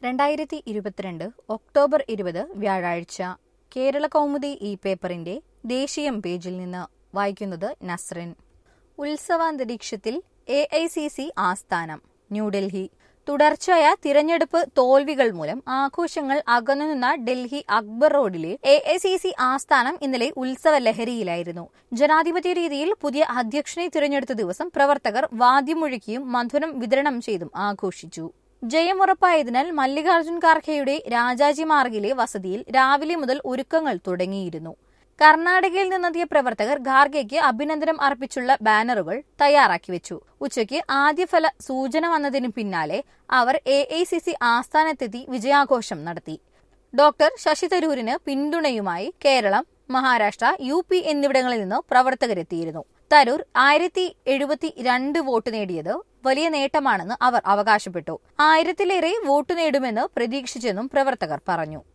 രണ്ടായിരത്തി ഇരുപത്തിരണ്ട് ഒക്ടോബർ ഇരുപത് വ്യാഴാഴ്ച കേരള കൗമുദി ഈ പേപ്പറിന്റെ ദേശീയം പേജിൽ നിന്ന് വായിക്കുന്നത് നസ്റിൻ ഉത്സവാന്തരീക്ഷത്തിൽ എ ഐ സി സി ആസ്ഥാനം ന്യൂഡൽഹി തുടർച്ചയായ തിരഞ്ഞെടുപ്പ് തോൽവികൾ മൂലം ആഘോഷങ്ങൾ അകന്നുനിന്ന ഡൽഹി അക്ബർ റോഡിലെ എ ഐ സി സി ആസ്ഥാനം ഇന്നലെ ഉത്സവ ലഹരിയിലായിരുന്നു ജനാധിപത്യ രീതിയിൽ പുതിയ അധ്യക്ഷനെ തിരഞ്ഞെടുത്ത ദിവസം പ്രവർത്തകർ വാദ്യമൊഴുക്കിയും മധുരം വിതരണം ചെയ്തും ആഘോഷിച്ചു ജയമുറപ്പായതിനാൽ മല്ലികാർജുൻ ഖാർഖെയുടെ രാജാജി മാർഗിലെ വസതിയിൽ രാവിലെ മുതൽ ഒരുക്കങ്ങൾ തുടങ്ങിയിരുന്നു കർണാടകയിൽ നിന്നെത്തിയ പ്രവർത്തകർ ഖാർഗെയ്ക്ക് അഭിനന്ദനം അർപ്പിച്ചുള്ള ബാനറുകൾ തയ്യാറാക്കി വെച്ചു ഉച്ചയ്ക്ക് ആദ്യഫല സൂചന വന്നതിന് പിന്നാലെ അവർ എ ഐ സി സി ആസ്ഥാനത്തെത്തി വിജയാഘോഷം നടത്തി ഡോക്ടർ ശശി തരൂരിന് പിന്തുണയുമായി കേരളം മഹാരാഷ്ട്ര യു പി എന്നിവിടങ്ങളിൽ നിന്ന് പ്രവർത്തകരെത്തിയിരുന്നു തരൂർ ആയിരത്തി എഴുപത്തി രണ്ട് വോട്ട് നേടിയത് വലിയ നേട്ടമാണെന്ന് അവർ അവകാശപ്പെട്ടു ആയിരത്തിലേറെ വോട്ട് നേടുമെന്ന് പ്രതീക്ഷിച്ചെന്നും പ്രവർത്തകർ പറഞ്ഞു